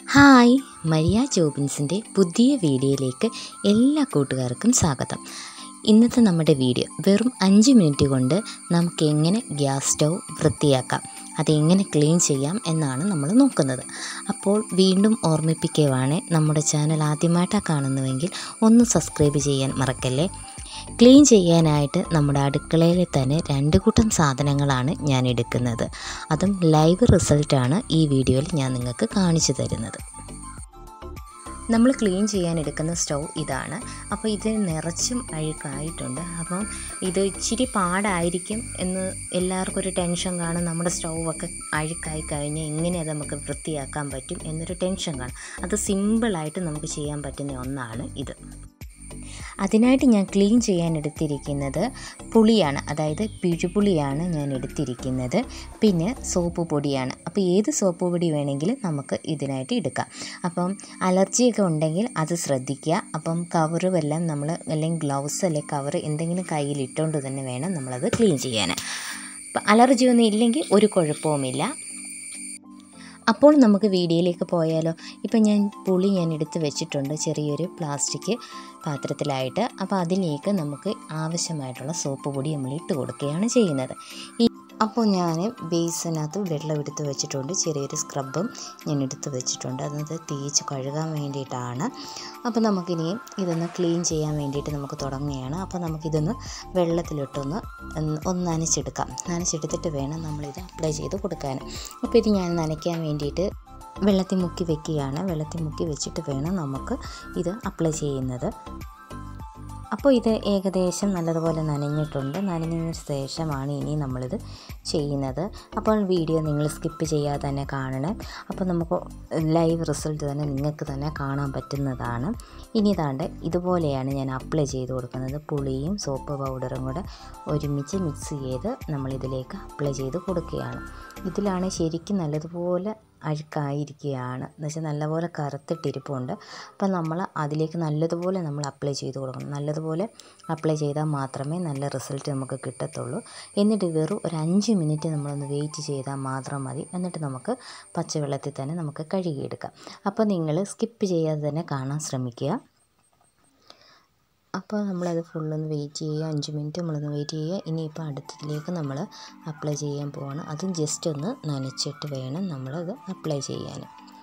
hi Maria ജോബിൻസിൻ്റെ പുതിയ വീഡിയോയിലേക്ക് എല്ലാ കൂട്ടുകാർക്കും സ്വാഗതം ഇന്നത്തെ നമ്മുടെ വീഡിയോ വെറും അഞ്ച് മിനിറ്റ് കൊണ്ട് നമുക്ക് എങ്ങനെ ഗ്യാസ് സ്റ്റൗ വൃത്തിയാക്കാം അതെങ്ങനെ ക്ലീൻ ചെയ്യാം എന്നാണ് നമ്മൾ നോക്കുന്നത് അപ്പോൾ വീണ്ടും ഓർമ്മിപ്പിക്കുകയാണ് നമ്മുടെ ചാനൽ ആദ്യമായിട്ടാണ് കാണുന്നുവെങ്കിൽ ഒന്ന് സബ്സ്ക്രൈബ് ചെയ്യാൻ മറക്കല്ലേ ക്ലീൻ ചെയ്യാനായിട്ട് നമ്മുടെ അടുക്കളയിൽ തന്നെ രണ്ട് കൂട്ടം സാധനങ്ങളാണ് ഞാൻ എടുക്കുന്നത് അതും ലൈവ് റിസൾട്ടാണ് ഈ വീഡിയോയിൽ ഞാൻ നിങ്ങൾക്ക് കാണിച്ചു തരുന്നത് നമ്മൾ ക്ലീൻ ചെയ്യാൻ എടുക്കുന്ന സ്റ്റൗ ഇതാണ് അപ്പോൾ ഇത് നിറച്ചും അഴുക്കായിട്ടുണ്ട് അപ്പം ഇത് ഇച്ചിരി പാടായിരിക്കും എന്ന് എല്ലാവർക്കും ഒരു ടെൻഷൻ കാണും നമ്മുടെ സ്റ്റൗവൊക്കെ അഴുക്കായി കഴിഞ്ഞാൽ എങ്ങനെ അത് നമുക്ക് വൃത്തിയാക്കാൻ പറ്റും എന്നൊരു ടെൻഷൻ കാണും അത് സിമ്പിളായിട്ട് നമുക്ക് ചെയ്യാൻ പറ്റുന്ന ഒന്നാണ് ഇത് അതിനായിട്ട് ഞാൻ ക്ലീൻ ചെയ്യാൻ എടുത്തിരിക്കുന്നത് പുളിയാണ് അതായത് പിഴുപുളിയാണ് ഞാൻ എടുത്തിരിക്കുന്നത് പിന്നെ സോപ്പ് പൊടിയാണ് അപ്പോൾ ഏത് സോപ്പ് പൊടി വേണമെങ്കിലും നമുക്ക് ഇതിനായിട്ട് എടുക്കാം അപ്പം അലർജിയൊക്കെ ഉണ്ടെങ്കിൽ അത് ശ്രദ്ധിക്കുക അപ്പം കവറ് എല്ലാം നമ്മൾ അല്ലെങ്കിൽ ഗ്ലൗസ് അല്ലെങ്കിൽ കവർ എന്തെങ്കിലും കയ്യിൽ ഇട്ടുകൊണ്ട് തന്നെ വേണം നമ്മളത് ക്ലീൻ ചെയ്യാൻ അപ്പം അലർജി ഒന്നും ഇല്ലെങ്കിൽ ഒരു കുഴപ്പവുമില്ല അപ്പോൾ നമുക്ക് വീഡിയോയിലേക്ക് പോയാലോ ഇപ്പം ഞാൻ പുളി ഞാൻ എടുത്ത് വെച്ചിട്ടുണ്ട് ചെറിയൊരു പ്ലാസ്റ്റിക് പാത്രത്തിലായിട്ട് അപ്പോൾ അതിലേക്ക് നമുക്ക് ആവശ്യമായിട്ടുള്ള സോപ്പ് പൊടി നമ്മൾ ഇട്ട് കൊടുക്കുകയാണ് ചെയ്യുന്നത് ഈ അപ്പോൾ ഞാൻ ബേസിനകത്ത് വെള്ളം എടുത്ത് വെച്ചിട്ടുണ്ട് ചെറിയൊരു സ്ക്രബും ഞാൻ എടുത്ത് വെച്ചിട്ടുണ്ട് അത് തേച്ച് കഴുകാൻ വേണ്ടിയിട്ടാണ് അപ്പോൾ നമുക്കിനി ഇതൊന്ന് ക്ലീൻ ചെയ്യാൻ വേണ്ടിയിട്ട് നമുക്ക് തുടങ്ങുകയാണ് അപ്പോൾ നമുക്കിതൊന്ന് വെള്ളത്തിലിട്ടൊന്ന് ഒന്ന് നനച്ചെടുക്കാം നനച്ചെടുത്തിട്ട് വേണം നമ്മളിത് അപ്ലൈ ചെയ്ത് കൊടുക്കാൻ അപ്പോൾ ഇത് ഞാൻ നനയ്ക്കാൻ വേണ്ടിയിട്ട് വെള്ളത്തിൽ മുക്കി വെക്കുകയാണ് വെള്ളത്തിൽ മുക്കി വെച്ചിട്ട് വേണം നമുക്ക് ഇത് അപ്ലൈ ചെയ്യുന്നത് അപ്പോൾ ഇത് ഏകദേശം നല്ലതുപോലെ നനഞ്ഞിട്ടുണ്ട് നനഞ്ഞതിന് ശേഷമാണ് ഇനി നമ്മളിത് ചെയ്യുന്നത് അപ്പോൾ വീഡിയോ നിങ്ങൾ സ്കിപ്പ് ചെയ്യാതെ തന്നെ കാണണം അപ്പോൾ നമുക്ക് ലൈവ് റിസൾട്ട് തന്നെ നിങ്ങൾക്ക് തന്നെ കാണാൻ പറ്റുന്നതാണ് ഇനി ഇതാണ്ട് ഇതുപോലെയാണ് ഞാൻ അപ്ലൈ ചെയ്ത് കൊടുക്കുന്നത് പുളിയും സോപ്പ് പൗഡറും കൂടെ ഒരുമിച്ച് മിക്സ് ചെയ്ത് നമ്മളിതിലേക്ക് അപ്ലൈ ചെയ്ത് കൊടുക്കുകയാണ് ഇതിലാണ് ശരിക്കും നല്ലതുപോലെ അഴുക്കായിരിക്കുകയാണ് എന്ന് വെച്ചാൽ നല്ലപോലെ കറുത്തിട്ടിരിപ്പുണ്ട് അപ്പം നമ്മൾ അതിലേക്ക് നല്ലതുപോലെ നമ്മൾ അപ്ലൈ ചെയ്ത് കൊടുക്കണം നല്ലതുപോലെ അപ്ലൈ ചെയ്താൽ മാത്രമേ നല്ല റിസൾട്ട് നമുക്ക് കിട്ടത്തുള്ളൂ എന്നിട്ട് വെറും ഒരു അഞ്ച് മിനിറ്റ് നമ്മളൊന്ന് വെയിറ്റ് ചെയ്താൽ മാത്രം മതി എന്നിട്ട് നമുക്ക് പച്ചവെള്ളത്തിൽ തന്നെ നമുക്ക് കഴുകിയെടുക്കാം അപ്പോൾ നിങ്ങൾ സ്കിപ്പ് ചെയ്യാതെ തന്നെ കാണാൻ ശ്രമിക്കുക അപ്പോൾ നമ്മളത് ഫുള്ളൊന്ന് വെയിറ്റ് ചെയ്യുക അഞ്ച് മിനിറ്റ് നമ്മളൊന്ന് വെയിറ്റ് ചെയ്യുക ഇനിയിപ്പോൾ അടുത്തതിലേക്ക് നമ്മൾ അപ്ലൈ ചെയ്യാൻ പോവാണ് അതും ജസ്റ്റ് ഒന്ന് നനച്ചിട്ട് വേണം നമ്മളത് അപ്ലൈ ചെയ്യാൻ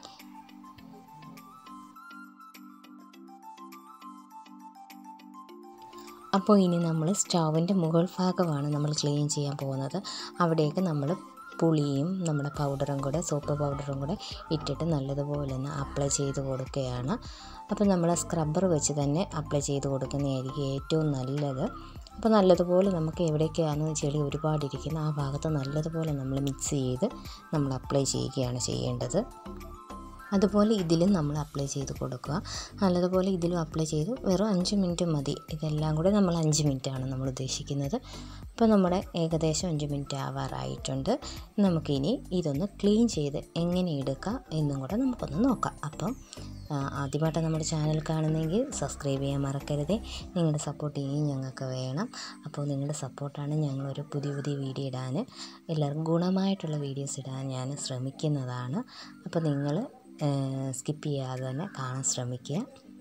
അപ്പോൾ ഇനി നമ്മൾ സ്റ്റൗവിൻ്റെ മുകൾ ഭാഗമാണ് നമ്മൾ ക്ലീൻ ചെയ്യാൻ പോകുന്നത് അവിടേക്ക് നമ്മൾ പുളിയും നമ്മുടെ പൗഡറും കൂടെ സോപ്പ് പൗഡറും കൂടെ ഇട്ടിട്ട് നല്ലതുപോലെ ഒന്ന് അപ്ലൈ ചെയ്ത് കൊടുക്കുകയാണ് അപ്പോൾ നമ്മൾ സ്ക്രബ്ബർ വെച്ച് തന്നെ അപ്ലൈ ചെയ്ത് കൊടുക്കുന്നതായിരിക്കും ഏറ്റവും നല്ലത് അപ്പോൾ നല്ലതുപോലെ നമുക്ക് എവിടേക്കാണ് ചെളി ഒരുപാടിരിക്കുന്നത് ആ ഭാഗത്ത് നല്ലതുപോലെ നമ്മൾ മിക്സ് ചെയ്ത് നമ്മൾ അപ്ലൈ ചെയ്യുകയാണ് ചെയ്യേണ്ടത് അതുപോലെ ഇതിലും നമ്മൾ അപ്ലൈ ചെയ്ത് കൊടുക്കുക നല്ലതുപോലെ ഇതിലും അപ്ലൈ ചെയ്ത് വെറും അഞ്ച് മിനിറ്റ് മതി ഇതെല്ലാം കൂടെ നമ്മൾ അഞ്ച് മിനിറ്റാണ് നമ്മൾ ഉദ്ദേശിക്കുന്നത് അപ്പോൾ നമ്മുടെ ഏകദേശം അഞ്ച് മിനിറ്റ് ആവാറായിട്ടുണ്ട് നമുക്കിനി ഇതൊന്ന് ക്ലീൻ ചെയ്ത് എങ്ങനെ എടുക്കാം എന്നും കൂടെ നമുക്കൊന്ന് നോക്കാം അപ്പം ആദ്യമായിട്ട് നമ്മുടെ ചാനൽ കാണുന്നെങ്കിൽ സബ്സ്ക്രൈബ് ചെയ്യാൻ മറക്കരുതേ നിങ്ങളുടെ സപ്പോർട്ട് ഇനിയും ഞങ്ങൾക്ക് വേണം അപ്പോൾ നിങ്ങളുടെ സപ്പോർട്ടാണ് ഞങ്ങളൊരു പുതിയ പുതിയ വീഡിയോ ഇടാൻ എല്ലാവർക്കും ഗുണമായിട്ടുള്ള വീഡിയോസ് ഇടാൻ ഞാൻ ശ്രമിക്കുന്നതാണ് അപ്പോൾ നിങ്ങൾ സ്കിപ്പ് ചെയ്യാതെ തന്നെ കാണാൻ ശ്രമിക്കുക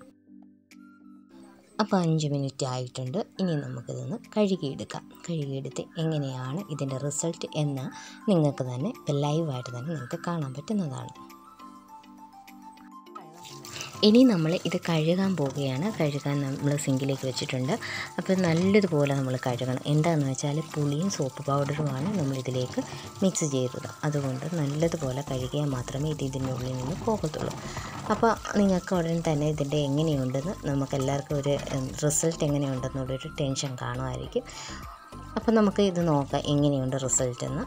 അപ്പോൾ അഞ്ച് മിനിറ്റ് ആയിട്ടുണ്ട് ഇനി നമുക്കിതൊന്ന് കഴുകിയെടുക്കാം കഴുകിയെടുത്ത് എങ്ങനെയാണ് ഇതിൻ്റെ റിസൾട്ട് എന്ന് നിങ്ങൾക്ക് തന്നെ ലൈവായിട്ട് തന്നെ നിങ്ങൾക്ക് കാണാൻ പറ്റുന്നതാണ് ഇനി നമ്മൾ ഇത് കഴുകാൻ പോവുകയാണ് കഴുകാൻ നമ്മൾ സിങ്കിലേക്ക് വെച്ചിട്ടുണ്ട് അപ്പോൾ നല്ലതുപോലെ നമ്മൾ കഴുകണം എന്താണെന്ന് വെച്ചാൽ പുളിയും സോപ്പ് പൗഡറുമാണ് നമ്മൾ ഇതിലേക്ക് മിക്സ് ചെയ്തത് അതുകൊണ്ട് നല്ലതുപോലെ കഴുകിയാൽ മാത്രമേ ഇത് ഇതിൻ്റെ ഉള്ളിൽ നിന്ന് പോകത്തുള്ളൂ അപ്പോൾ നിങ്ങൾക്ക് ഉടൻ തന്നെ ഇതിൻ്റെ എങ്ങനെയുണ്ടെന്ന് നമുക്ക് എല്ലാവർക്കും ഒരു റിസൾട്ട് എങ്ങനെയുണ്ടെന്നുള്ളൊരു ടെൻഷൻ കാണുമായിരിക്കും അപ്പോൾ നമുക്ക് ഇത് നോക്കാം എങ്ങനെയുണ്ട് റിസൾട്ട് എന്ന്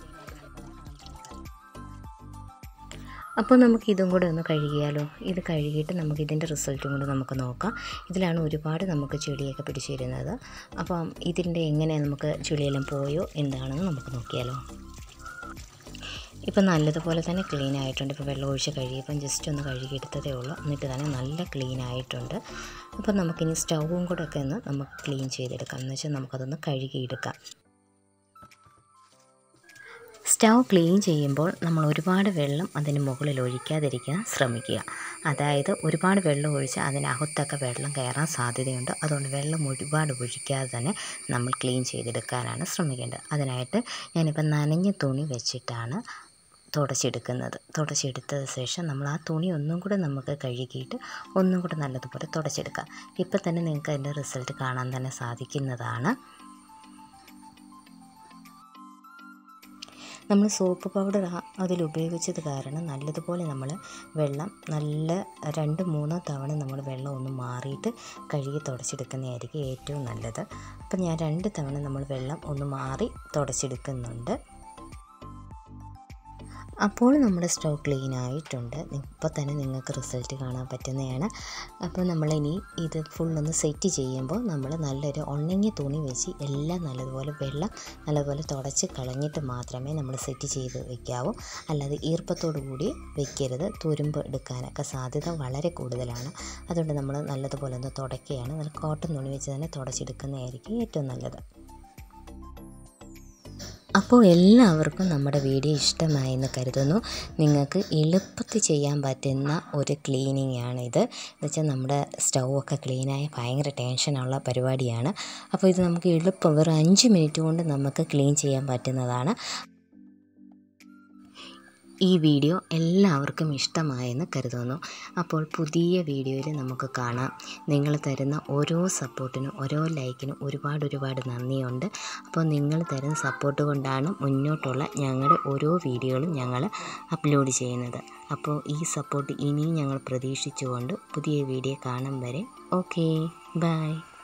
അപ്പോൾ നമുക്ക് ഇതും കൂടെ ഒന്ന് കഴുകിയാലോ ഇത് കഴുകിയിട്ട് നമുക്ക് ഇതിൻ്റെ റിസൾട്ടും കൂടെ നമുക്ക് നോക്കാം ഇതിലാണ് ഒരുപാട് നമുക്ക് ചെളിയൊക്കെ പിടിച്ചിരുന്നത് അപ്പം ഇതിൻ്റെ എങ്ങനെ നമുക്ക് ചെളിയെല്ലാം പോയോ എന്താണെന്ന് നമുക്ക് നോക്കിയാലോ ഇപ്പം നല്ലതുപോലെ തന്നെ ക്ലീൻ ആയിട്ടുണ്ട് ഇപ്പോൾ വെള്ളം ഒഴിച്ച് കഴുകിയപ്പം ജസ്റ്റ് ഒന്ന് കഴുകിയെടുത്തതേ ഉള്ളൂ എന്നിട്ട് തന്നെ നല്ല ക്ലീൻ ആയിട്ടുണ്ട് അപ്പം നമുക്കിനി സ്റ്റൗവും കൂടെ ഒക്കെ ഒന്ന് നമുക്ക് ക്ലീൻ ചെയ്തെടുക്കാം എന്ന് വെച്ചാൽ നമുക്കതൊന്ന് കഴുകിയെടുക്കാം സ്റ്റൗ ക്ലീൻ ചെയ്യുമ്പോൾ നമ്മൾ ഒരുപാട് വെള്ളം അതിന് മുകളിൽ ഒഴിക്കാതിരിക്കാൻ ശ്രമിക്കുക അതായത് ഒരുപാട് വെള്ളം ഒഴിച്ച് അതിനകത്തൊക്കെ വെള്ളം കയറാൻ സാധ്യതയുണ്ട് അതുകൊണ്ട് വെള്ളം ഒരുപാട് ഒഴിക്കാതെ തന്നെ നമ്മൾ ക്ലീൻ ചെയ്തെടുക്കാനാണ് ശ്രമിക്കേണ്ടത് അതിനായിട്ട് ഞാനിപ്പോൾ നനഞ്ഞ തുണി വെച്ചിട്ടാണ് തുടച്ചെടുക്കുന്നത് തുടച്ചെടുത്തത് ശേഷം നമ്മൾ ആ തുണി ഒന്നും കൂടെ നമുക്ക് കഴുകിയിട്ട് ഒന്നും കൂടെ നല്ലതുപോലെ തുടച്ചെടുക്കാം ഇപ്പം തന്നെ നിങ്ങൾക്ക് അതിൻ്റെ റിസൾട്ട് കാണാൻ തന്നെ സാധിക്കുന്നതാണ് നമ്മൾ സോപ്പ് പൗഡർ അതിൽ ഉപയോഗിച്ചത് കാരണം നല്ലതുപോലെ നമ്മൾ വെള്ളം നല്ല രണ്ട് മൂന്നോ തവണ നമ്മൾ വെള്ളം ഒന്ന് മാറിയിട്ട് കഴുകി തുടച്ചെടുക്കുന്നതായിരിക്കും ഏറ്റവും നല്ലത് അപ്പം ഞാൻ രണ്ട് തവണ നമ്മൾ വെള്ളം ഒന്ന് മാറി തുടച്ചെടുക്കുന്നുണ്ട് അപ്പോൾ നമ്മുടെ സ്റ്റൗ ക്ലീൻ ആയിട്ടുണ്ട് ഇപ്പോൾ തന്നെ നിങ്ങൾക്ക് റിസൾട്ട് കാണാൻ പറ്റുന്നതാണ് അപ്പോൾ നമ്മളിനി ഇത് ഫുള്ളൊന്ന് സെറ്റ് ചെയ്യുമ്പോൾ നമ്മൾ നല്ലൊരു ഉണങ്ങിയ തുണി വെച്ച് എല്ലാം നല്ലതുപോലെ വെള്ളം നല്ലതുപോലെ തുടച്ച് കളഞ്ഞിട്ട് മാത്രമേ നമ്മൾ സെറ്റ് ചെയ്ത് വെക്കാവൂ അല്ലാതെ ഈർപ്പത്തോടു കൂടി വെക്കരുത് തുരുമ്പ് എടുക്കാനൊക്കെ സാധ്യത വളരെ കൂടുതലാണ് അതുകൊണ്ട് നമ്മൾ നല്ലതുപോലെ ഒന്ന് തുടയ്ക്കുകയാണ് നല്ല കോട്ടൺ തുണി വെച്ച് തന്നെ തുടച്ചെടുക്കുന്നതായിരിക്കും ഏറ്റവും നല്ലത് അപ്പോൾ എല്ലാവർക്കും നമ്മുടെ വീഡിയോ ഇഷ്ടമായെന്ന് കരുതുന്നു നിങ്ങൾക്ക് എളുപ്പത്തിൽ ചെയ്യാൻ പറ്റുന്ന ഒരു ക്ലീനിങ് ആണിത് എന്ന് വെച്ചാൽ നമ്മുടെ സ്റ്റൗ ഒക്കെ ക്ലീനായി ഭയങ്കര ടെൻഷനുള്ള പരിപാടിയാണ് അപ്പോൾ ഇത് നമുക്ക് എളുപ്പം വെറും അഞ്ച് മിനിറ്റ് കൊണ്ട് നമുക്ക് ക്ലീൻ ചെയ്യാൻ പറ്റുന്നതാണ് ഈ വീഡിയോ എല്ലാവർക്കും ഇഷ്ടമായെന്ന് കരുതുന്നു അപ്പോൾ പുതിയ വീഡിയോയിൽ നമുക്ക് കാണാം നിങ്ങൾ തരുന്ന ഓരോ സപ്പോർട്ടിനും ഓരോ ലൈക്കിനും ഒരുപാട് ഒരുപാട് നന്ദിയുണ്ട് അപ്പോൾ നിങ്ങൾ തരുന്ന സപ്പോർട്ട് കൊണ്ടാണ് മുന്നോട്ടുള്ള ഞങ്ങളുടെ ഓരോ വീഡിയോകളും ഞങ്ങൾ അപ്ലോഡ് ചെയ്യുന്നത് അപ്പോൾ ഈ സപ്പോർട്ട് ഇനിയും ഞങ്ങൾ പ്രതീക്ഷിച്ചുകൊണ്ട് പുതിയ വീഡിയോ കാണും വരെ ഓക്കേ ബൈ